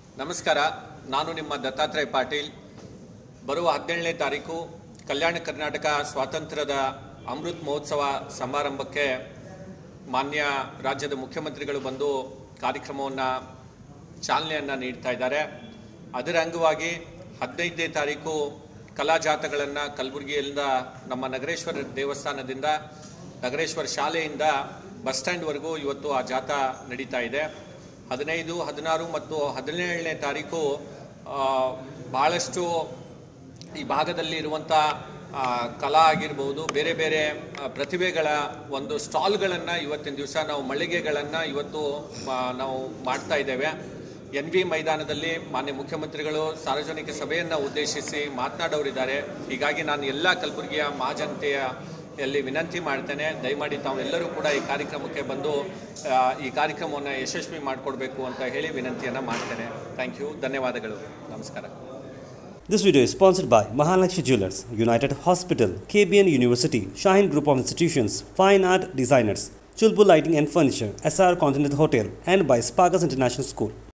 ನಮಸ್ಕಾರ ನಾನು ನಿಮ್ಮ ದತ್ತಾತ್ರೇಯ ಪಾಟೀಲ್ ಬರುವ ಹದಿನೇಳನೇ ತಾರೀಕು ಕಲ್ಯಾಣ ಕರ್ನಾಟಕ ಸ್ವಾತಂತ್ರ್ಯದ ಅಮೃತ್ ಮಹೋತ್ಸವ ಸಮಾರಂಭಕ್ಕೆ ಮಾನ್ಯ ರಾಜ್ಯದ ಮುಖ್ಯಮಂತ್ರಿಗಳು ಬಂದು ಕಾರ್ಯಕ್ರಮವನ್ನು ಚಾಲನೆಯನ್ನು ನೀಡ್ತಾ ಇದ್ದಾರೆ ಅದರ ಅಂಗವಾಗಿ ಹದಿನೈದನೇ ತಾರೀಕು ಕಲಾ ಜಾಥಗಳನ್ನು ಕಲಬುರಗಿಯಿಂದ ನಮ್ಮ ನಗರೇಶ್ವರ ದೇವಸ್ಥಾನದಿಂದ ನಗರೇಶ್ವರ ಶಾಲೆಯಿಂದ ಬಸ್ ಸ್ಟ್ಯಾಂಡ್ವರೆಗೂ ಇವತ್ತು ಆ ಜಾಥಾ ನಡೀತಾ ಇದೆ ಹದಿನೈದು ಹದಿನಾರು ಮತ್ತು ಹದಿನೇಳನೇ ತಾರೀಕು ಆ, ಬಹಳಷ್ಟು ಈ ಭಾಗದಲ್ಲಿ ಇರುವಂಥ ಆ, ಕಲಾ ಆಗಿರ್ಬೋದು ಬೇರೆ ಬೇರೆ ಆ, ಪ್ರತಿಭೆಗಳ ಒಂದು ಸ್ಟಾಲ್ಗಳನ್ನು ಇವತ್ತಿನ ದಿವಸ ನಾವು ಮಳಿಗೆಗಳನ್ನು ಇವತ್ತು ಆ, ನಾವು ಮಾಡ್ತಾ ಇದ್ದೇವೆ ಎನ್ ವಿ ಮೈದಾನದಲ್ಲಿ ಮಾನ್ಯ ಮುಖ್ಯಮಂತ್ರಿಗಳು ಸಾರ್ವಜನಿಕ ಸಭೆಯನ್ನು ಉದ್ದೇಶಿಸಿ ಮಾತನಾಡೋರಿದ್ದಾರೆ ಹೀಗಾಗಿ ನಾನು ಎಲ್ಲ ಕಲಬುರಗಿಯ ಮಹಾಜನತೆಯ ಯಲ್ಲಿ ವಿನಂತಿ ಮಾಡ್ತೇನೆ ದಯಮಾಡಿ ತಾವೆಲ್ಲರೂ ಕೂಡ ಈ ಕಾರ್ಯಕ್ರಮಕ್ಕೆ ಬಂದು ಆ, ಈ ಕಾರ್ಯಕ್ರಮವನ್ನು ಯಶಸ್ವಿ ಮಾಡಿಕೊಡ್ಬೇಕು ಅಂತ ಹೇಳಿ ವಿನಂತಿಯನ್ನು ಮಾಡ್ತೇನೆ ಥ್ಯಾಂಕ್ ಯು ಧನ್ಯವಾದಗಳು ನಮಸ್ಕಾರ This video is sponsored by Mahalakshmi Jewelers, United Hospital, KBN University, Shaheen Group of Institutions, Fine Art Designers, Chulbul Lighting and Furniture, SR Continental Hotel, and by Sparkers International School.